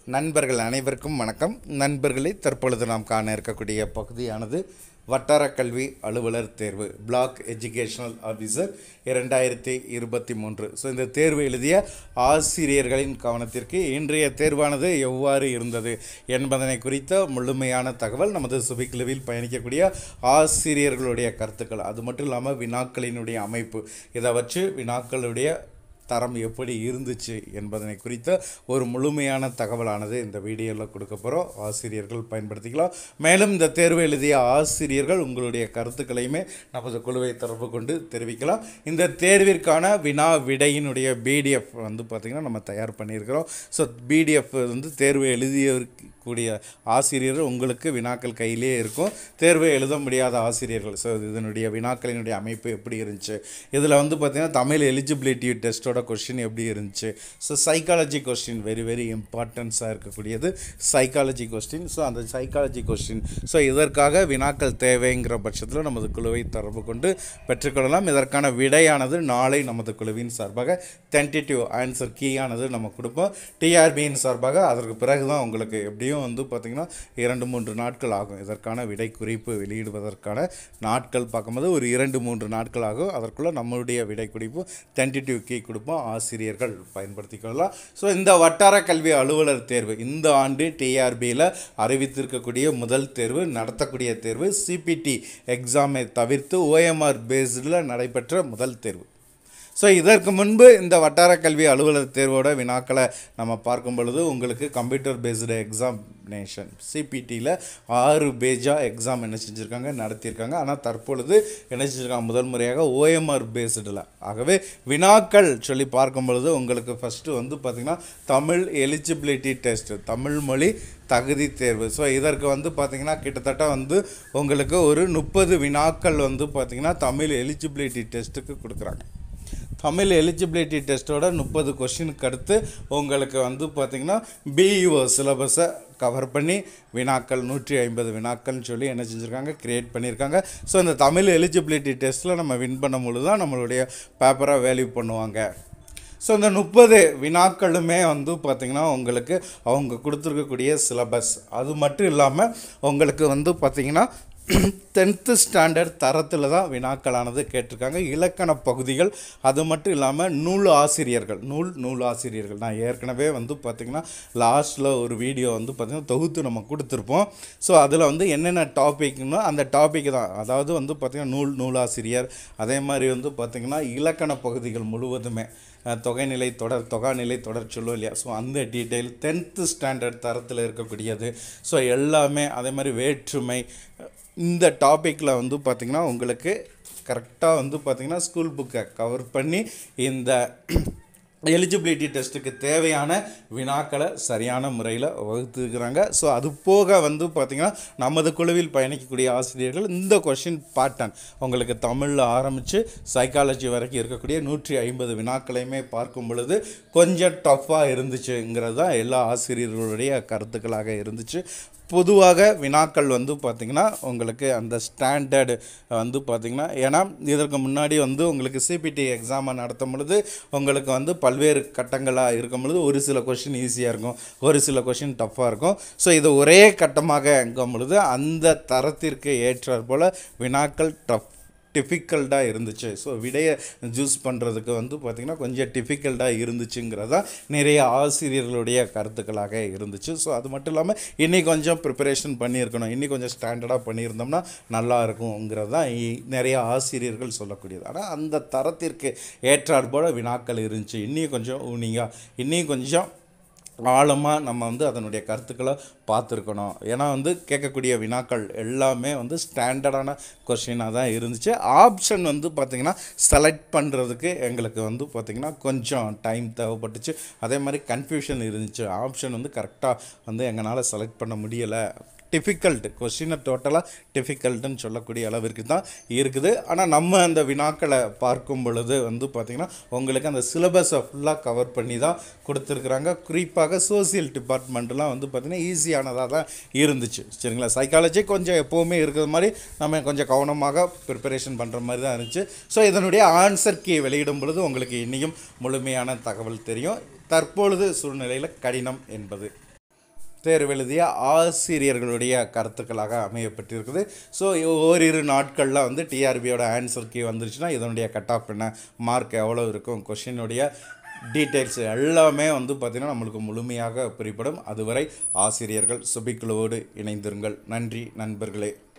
நண்பர்கள் அனைவருக்கும் வணக்கம் நண்பர்களே தற்பொழுது நாம் காண இருக்கக்கூடிய பகுதியானது வட்டார கல்வி அலுவலர் தேர்வு பிளாக் எஜுகேஷனல் ஆஃபீஸர் இரண்டாயிரத்தி இருபத்தி மூன்று ஸோ இந்த தேர்வு எழுதிய ஆசிரியர்களின் கவனத்திற்கு இன்றைய தேர்வானது எவ்வாறு இருந்தது என்பதனை குறித்த முழுமையான தகவல் நமது சுபிக்குழுவில் பயணிக்கக்கூடிய ஆசிரியர்களுடைய கருத்துக்கள் அது மட்டும் இல்லாமல் வினாக்களினுடைய அமைப்பு இதை வச்சு வினாக்களுடைய தரம் எப்படி இருந்துச்சு என்பதனை குறித்த ஒரு முழுமையான தகவலானது இந்த வீடியோவில் கொடுக்க போகிறோம் ஆசிரியர்கள் பயன்படுத்திக்கலாம் மேலும் இந்த தேர்வு எழுதிய ஆசிரியர்கள் உங்களுடைய கருத்துக்களையுமே நமது குழுவை தொடர்பு கொண்டு தெரிவிக்கலாம் இந்த தேர்விற்கான வினா விடையினுடைய பிடிஎஃப் வந்து பார்த்திங்கன்னா நம்ம தயார் பண்ணியிருக்கிறோம் ஸோ பிடிஎஃப் வந்து தேர்வு எழுதியக்கூடிய ஆசிரியர் உங்களுக்கு வினாக்கள் கையிலே இருக்கும் தேர்வு எழுத முடியாத ஆசிரியர்கள் ஸோ இதனுடைய வினாக்களினுடைய அமைப்பு எப்படி இருந்துச்சு இதில் வந்து பார்த்திங்கன்னா தமிழ் எலிஜிபிலிட்டி டெஸ்ட்டோட கொஸ்டின் எப்படி இருந்துச்சு so psychology question very very இம்பார்ட்டன்ஸாக இருக்கக்கூடியது சைக்காலஜி கொஸ்டின் ஸோ அந்த சைக்காலஜி கொஸ்டின் ஸோ இதற்காக வினாக்கள் தேவைங்கிற பட்சத்தில் நமது குழுவை தொடர்பு கொண்டு பெற்றுக்கொள்ளலாம் இதற்கான விடையானது நாளை நமது குழுவின் சார்பாக டென்டேட்டிவ் ஆன்சர் கீயானது நம்ம கொடுப்போம் டிஆர்பியின் சார்பாக அதற்கு பிறகு தான் உங்களுக்கு எப்படியும் வந்து பார்த்திங்கன்னா இரண்டு மூன்று நாட்கள் ஆகும் இதற்கான விடை குறிப்பு வெளியிடுவதற்கான நாட்கள் பார்க்கும்போது ஒரு இரண்டு மூன்று நாட்கள் ஆகும் அதற்குள்ளே நம்மளுடைய விடை குறிப்பு டென்டேட்டிவ் கீ கொடுப்போம் ஆசிரியர்கள் பயன்படுத்திக் கொள்ளலாம் ஸோ இந்த வட்டார கல்வி அலுவலர் தேர்வு இந்த ஆண்டு டிஆர்பியில் அறிவித்திருக்கக்கூடிய முதல் தேர்வு நடத்தக்கூடிய தேர்வு சிபிடி எக்ஸாமை தவிர்த்து ஓஎம்ஆர் பேஸ்டில் நடைபெற்ற முதல் தேர்வு ஸோ இதற்கு முன்பு இந்த வட்டார கல்வி அலுவலர் தேர்வோட வினாக்களை நம்ம பார்க்கும் பொழுது உங்களுக்கு கம்ப்யூட்டர் பேஸ்டு எக்ஸாமினேஷன் சிபிடியில் ஆறு பேஜாக எக்ஸாம் என்ன செஞ்சுருக்காங்க நடத்தியிருக்காங்க ஆனால் தற்பொழுது என்ன செஞ்சுருக்காங்க முதல் முறையாக ஓஎம்ஆர் பேஸ்டில் ஆகவே வினாக்கள் சொல்லி பார்க்கும் பொழுது உங்களுக்கு ஃபஸ்ட்டு வந்து பார்த்திங்கன்னா தமிழ் எலிஜிபிலிட்டி டெஸ்ட் தமிழ் மொழி தகுதி தேர்வு ஸோ இதற்கு வந்து பார்த்திங்கன்னா கிட்டத்தட்ட வந்து உங்களுக்கு ஒரு முப்பது வினாக்கள் வந்து பார்த்திங்கன்னா தமிழ் எலிஜிபிலிட்டி டெஸ்ட்டுக்கு கொடுக்குறாங்க தமிழ் எலிஜிபிலிட்டி டெஸ்ட்டோட முப்பது கொஷினுக்கு அடுத்து உங்களுக்கு வந்து பார்த்திங்கன்னா பிஇஓ சிலபஸை கவர் பண்ணி வினாக்கள் நூற்றி ஐம்பது வினாக்கள்னு சொல்லி என்ன செஞ்சுருக்காங்க க்ரியேட் பண்ணியிருக்காங்க ஸோ இந்த தமிழ் எலிஜிபிலிட்டி டெஸ்ட்டில் நம்ம வின் பண்ணும் பொழுது தான் நம்மளுடைய பேப்பராக வேல்யூ பண்ணுவாங்க ஸோ இந்த முப்பது வினாக்களுமே வந்து பார்த்திங்கன்னா உங்களுக்கு அவங்க கொடுத்துருக்கக்கூடிய சிலபஸ் அது மட்டும் இல்லாமல் உங்களுக்கு வந்து பார்த்திங்கன்னா டென்த்து ஸ்டாண்டர்ட் தரத்தில் தான் வினாக்களானது கேட்டிருக்காங்க இலக்கண பகுதிகள் அது மட்டும் இல்லாமல் நூல் ஆசிரியர்கள் நூல் நூல் ஆசிரியர்கள் நான் ஏற்கனவே வந்து பார்த்திங்கன்னா லாஸ்ட்டில் ஒரு வீடியோ வந்து பார்த்திங்கன்னா தொகுத்து நம்ம கொடுத்துருப்போம் ஸோ அதில் வந்து என்னென்ன டாபிக்னோ அந்த டாபிக் தான் அதாவது வந்து பார்த்திங்கன்னா நூல் நூலாசிரியர் அதே மாதிரி வந்து பார்த்திங்கன்னா இலக்கண பகுதிகள் முழுவதுமே தொகைநிலை தொடர் தொகாநிலை தொடர் சொல்லுவோம் இல்லையா ஸோ அந்த டீட்டெயில் டென்த்து ஸ்டாண்டர்ட் தரத்தில் இருக்கக்கூடியது ஸோ எல்லாமே அதே மாதிரி வேற்றுமை இந்த டாப்பிக்கில் வந்து பார்த்திங்கன்னா உங்களுக்கு கரெக்டாக வந்து பார்த்திங்கன்னா ஸ்கூல் புக்கை கவர் பண்ணி இந்த எலிஜிபிலிட்டி டெஸ்ட்டுக்கு தேவையான வினாக்களை சரியான முறையில் வகுத்துக்கிறாங்க ஸோ அது போக வந்து பார்த்திங்கன்னா நமது குழுவில் பயணிக்கக்கூடிய ஆசிரியர்கள் இந்த கொஷின் பேட்டர்ன் உங்களுக்கு தமிழில் ஆரம்பித்து சைக்காலஜி வரைக்கும் இருக்கக்கூடிய நூற்றி ஐம்பது வினாக்களையுமே பார்க்கும் பொழுது கொஞ்சம் டஃப்பாக இருந்துச்சுங்கிறது தான் எல்லா ஆசிரியர்களுடைய கருத்துக்களாக இருந்துச்சு பொதுவாக வினாக்கள் வந்து பார்த்திங்கன்னா உங்களுக்கு அந்த ஸ்டாண்டர்டு வந்து பார்த்திங்கன்னா ஏன்னா இதற்கு முன்னாடி வந்து உங்களுக்கு சிபிடி எக்ஸாமை நடத்தும் பொழுது உங்களுக்கு வந்து பல்வேறு கட்டங்களாக இருக்கும் பொழுது ஒரு சில கொஷின் ஈஸியாக இருக்கும் ஒரு சில கொஷின் டஃப்பாக இருக்கும் ஸோ இது ஒரே கட்டமாக இருக்கும் பொழுது அந்த தரத்திற்கு ஏற்றாற் போல் வினாக்கள் டஃப் டிஃபிகல்ட்டாக இருந்துச்சு ஸோ விடையை ஜூஸ் பண்ணுறதுக்கு வந்து பார்த்திங்கன்னா கொஞ்சம் டிஃபிகல்ட்டாக இருந்துச்சுங்கிறதா நிறைய ஆசிரியர்களுடைய கருத்துக்களாக இருந்துச்சு ஸோ அது மட்டும் இல்லாமல் இன்னி கொஞ்சம் ப்ரிப்பரேஷன் பண்ணியிருக்கணும் இன்னி கொஞ்சம் ஸ்டாண்டர்டாக பண்ணியிருந்தோம்னா நல்லா இருக்குங்கிறது தான் நிறைய ஆசிரியர்கள் சொல்லக்கூடியது ஆனால் அந்த தரத்திற்கு ஏற்றாற்போல் வினாக்கள் இருந்துச்சு இன்னும் கொஞ்சம் நீங்கள் இன்னும் கொஞ்சம் ஆழமாக நம்ம வந்து அதனுடைய கருத்துக்களை பார்த்துருக்கணும் ஏன்னா வந்து கேட்கக்கூடிய வினாக்கள் எல்லாமே வந்து ஸ்டாண்டர்டான கொஷினாக தான் இருந்துச்சு ஆப்ஷன் வந்து பார்த்திங்கன்னா செலக்ட் பண்ணுறதுக்கு எங்களுக்கு வந்து பார்த்திங்கன்னா கொஞ்சம் டைம் தேவைப்பட்டுச்சு அதே மாதிரி கன்ஃபியூஷன் இருந்துச்சு ஆப்ஷன் வந்து கரெக்டாக வந்து எங்களால் செலக்ட் பண்ண முடியலை டிஃபிகல்ட் கொஸ்டினை டோட்டலாக டிஃபிகல்ட்டுன்னு சொல்லக்கூடிய அளவிற்கு தான் இருக்குது ஆனால் நம்ம அந்த வினாக்களை பார்க்கும் பொழுது வந்து பார்த்திங்கன்னா உங்களுக்கு அந்த சிலபஸை ஃபுல்லாக கவர் பண்ணி தான் கொடுத்துருக்குறாங்க குறிப்பாக சோசியல் டிபார்ட்மெண்ட்லாம் வந்து பார்த்திங்கன்னா ஈஸியானதாக தான் இருந்துச்சு சரிங்களா சைக்காலஜி கொஞ்சம் எப்போவுமே இருக்கிற மாதிரி நம்ம கொஞ்சம் கவனமாக ப்ரிப்பரேஷன் பண்ணுற மாதிரி தான் இருந்துச்சு ஸோ இதனுடைய ஆன்சர் கீ வெளியிடும் பொழுது உங்களுக்கு இன்னையும் முழுமையான தகவல் தெரியும் தற்பொழுது சூழ்நிலையில் கடினம் என்பது தேர்வு எழுதிய ஆசிரியர்களுடைய கருத்துக்களாக அமையப்பட்டிருக்குது ஸோ ஓரிரு நாட்களில் வந்து டிஆர்பியோட ஆன்சர் கீ வந்துருச்சுன்னா இதனுடைய கட் ஆஃப் என்ன மார்க் எவ்வளோ இருக்கும் கொஷினுடைய டீட்டெயில்ஸ் எல்லாமே வந்து பார்த்திங்கன்னா நம்மளுக்கு முழுமையாக புரிப்படும் அதுவரை ஆசிரியர்கள் சுபிக்குழுவோடு இணைந்திருங்கள் நன்றி நண்பர்களே